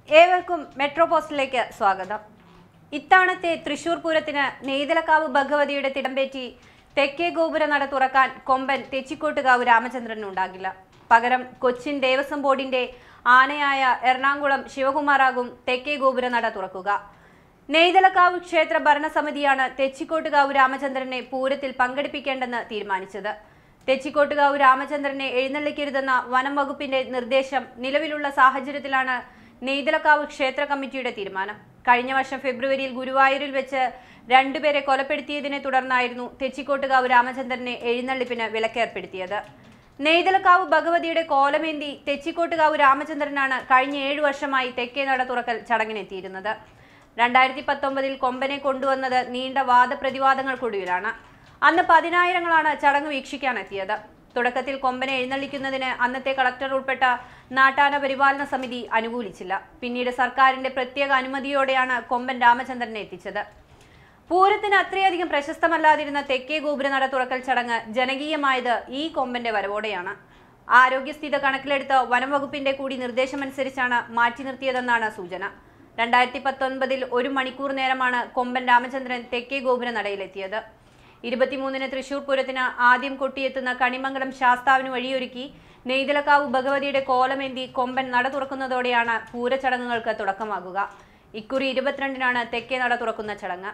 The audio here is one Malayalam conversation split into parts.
ഏവർക്കും മെട്രോ പോസ്റ്റിലേക്ക് സ്വാഗതം ഇത്തവണത്തെ തൃശൂർ പൂരത്തിന് നെയ്തലക്കാവ് ഭഗവതിയുടെ തിടമ്പേറ്റി തെക്കേ ഗോപുര നട തുറക്കാൻ കൊമ്പൻ തെച്ചിക്കോട്ടുകാവ് രാമചന്ദ്രനുണ്ടാകില്ല പകരം കൊച്ചിൻ ദേവസ്വം ബോർഡിന്റെ ആനയായ എറണാകുളം ശിവകുമാറാകും തെക്കേ ഗോപുര നട തുറക്കുക നെയ്തലക്കാവ് ക്ഷേത്ര ഭരണസമിതിയാണ് തെച്ചിക്കോട്ടുകാവ് രാമചന്ദ്രനെ പൂരത്തിൽ പങ്കെടുപ്പിക്കേണ്ടെന്ന് തീരുമാനിച്ചത് തെച്ചിക്കോട്ടുകാവ് രാമചന്ദ്രനെ എഴുന്നള്ളിക്കരുതെന്ന വനം വകുപ്പിന്റെ നിർദ്ദേശം നിലവിലുള്ള സാഹചര്യത്തിലാണ് നെയ്തലക്കാവ് ക്ഷേത്ര കമ്മിറ്റിയുടെ തീരുമാനം കഴിഞ്ഞ വർഷം ഫെബ്രുവരിയിൽ ഗുരുവായൂരിൽ വെച്ച് രണ്ടുപേരെ കൊലപ്പെടുത്തിയതിനെ തുടർന്നായിരുന്നു തെച്ചിക്കോട്ടുകാവ് രാമചന്ദ്രനെ എഴുന്നള്ളിപ്പിന് വിലക്കേർപ്പെടുത്തിയത് നെയ്തലക്കാവ് ഭഗവതിയുടെ കോലമേന്തി തെച്ചിക്കോട്ടുകാവ് രാമചന്ദ്രനാണ് കഴിഞ്ഞ ഏഴു വർഷമായി തെക്കേ നട തുറക്കൽ ചടങ്ങിനെത്തിയിരുന്നത് രണ്ടായിരത്തി പത്തൊമ്പതിൽ കൊമ്പനെ കൊണ്ടുവന്നത് നീണ്ട വാദപ്രതിവാദങ്ങൾക്കൊടുവിലാണ് അന്ന് പതിനായിരങ്ങളാണ് ചടങ്ങ് വീക്ഷിക്കാനെത്തിയത് തുടക്കത്തിൽ കൊമ്പനെ എഴുന്നള്ളിക്കുന്നതിന് അന്നത്തെ കളക്ടർ ഉൾപ്പെട്ട നാട്ടാന പരിപാലന സമിതി അനുകൂലിച്ചില്ല പിന്നീട് സർക്കാരിന്റെ പ്രത്യേക അനുമതിയോടെയാണ് കൊമ്പൻ രാമചന്ദ്രനെ എത്തിച്ചത് പൂരത്തിന് അത്രയധികം പ്രശസ്തമല്ലാതിരുന്ന തെക്കേ ഗോപുരനട തുറക്കൽ ചടങ്ങ് ജനകീയമായത് ഈ കൊമ്പന്റെ വരവോടെയാണ് ആരോഗ്യസ്ഥിതി കണക്കിലെടുത്ത് വനം വകുപ്പിന്റെ കൂടി നിർദ്ദേശമനുസരിച്ചാണ് മാറ്റി നിർത്തിയതെന്നാണ് സൂചന രണ്ടായിരത്തി പത്തൊൻപതിൽ ഒരു മണിക്കൂർ നേരമാണ് കൊമ്പൻ രാമചന്ദ്രൻ തെക്കേ ഗോപുര നടയിലെത്തിയത് ഇരുപത്തിമൂന്നിന് തൃശൂർ പൂരത്തിന് ആദ്യം കൊട്ടിയെത്തുന്ന കണിമംഗലം ശാസ്താവിന് വഴിയൊരുക്കി നെയ്തലക്കാവ് ഭഗവതിയുടെ കോലമേന്തി കൊമ്പൻ നട തുറക്കുന്നതോടെയാണ് പൂരച്ചടങ്ങുകൾക്ക് തുടക്കമാകുക ഇക്കുറി ഇരുപത്തിരണ്ടിനാണ് തെക്കേ നട തുറക്കുന്ന ചടങ്ങ്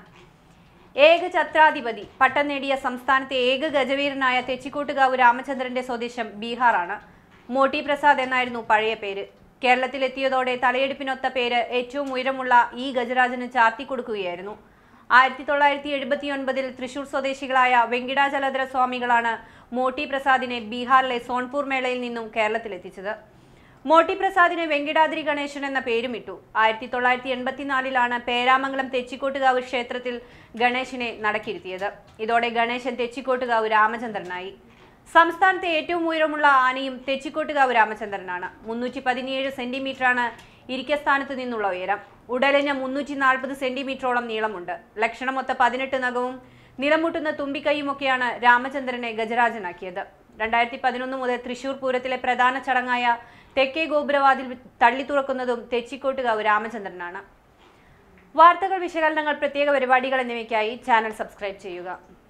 ഏക ഛത്രാധിപതി പട്ടം നേടിയ സംസ്ഥാനത്തെ ഏക ഗജവീരനായ തെച്ചിക്കോട്ടുകാവ് രാമചന്ദ്രന്റെ സ്വദേശം ബീഹാറാണ് മോട്ടി പ്രസാദ് എന്നായിരുന്നു പഴയ പേര് കേരളത്തിലെത്തിയതോടെ തലയെടുപ്പിനൊത്ത പേര് ഏറ്റവും ഉയരമുള്ള ഈ ഗജരാജന് ചാർത്തിക്കൊടുക്കുകയായിരുന്നു ആയിരത്തി തൊള്ളായിരത്തി എഴുപത്തി ഒൻപതിൽ തൃശൂർ സ്വദേശികളായ വെങ്കിടാചലധര സ്വാമികളാണ് മോട്ടി പ്രസാദിനെ ബീഹാറിലെ സോൺപൂർ മേളയിൽ നിന്നും കേരളത്തിലെത്തിച്ചത് മോട്ടി പ്രസാദിന് വെങ്കിടാദ്രി ഗണേശൻ എന്ന പേരുമിട്ടു ആയിരത്തി തൊള്ളായിരത്തി എൺപത്തിനാലിലാണ് പേരാമംഗലം തെച്ചിക്കോട്ടുകാവ് ക്ഷേത്രത്തിൽ ഗണേശനെ നടക്കിരുത്തിയത് ഇതോടെ ഗണേശൻ തെച്ചിക്കോട്ടുകാവ് രാമചന്ദ്രനായി സംസ്ഥാനത്തെ ഏറ്റവും ഉയരമുള്ള ആനയും തെച്ചിക്കോട്ടുകാവ് രാമചന്ദ്രനാണ് മുന്നൂറ്റി പതിനേഴ് സെന്റിമീറ്ററാണ് ഇരിക്കസ്ഥാനത്ത് നിന്നുള്ള ഉയരം ഉടലിന് മുന്നൂറ്റി നാൽപ്പത് സെന്റിമീറ്ററോളം നീളമുണ്ട് ലക്ഷണമൊത്ത പതിനെട്ട് നഖവും നിലമുട്ടുന്ന തുമ്പിക്കൈയുമൊക്കെയാണ് രാമചന്ദ്രനെ ഗജരാജനാക്കിയത് രണ്ടായിരത്തി പതിനൊന്ന് മുതൽ തൃശൂർ പൂരത്തിലെ പ്രധാന ചടങ്ങായ തെക്കേ ഗോപുരവാതിൽ തള്ളി തുറക്കുന്നതും തെച്ചിക്കോട്ടുകാവ് രാമചന്ദ്രനാണ് വാർത്തകൾ വിശകലനങ്ങൾ പ്രത്യേക പരിപാടികൾ എന്നിവയ്ക്കായി ചാനൽ സബ്സ്ക്രൈബ് ചെയ്യുക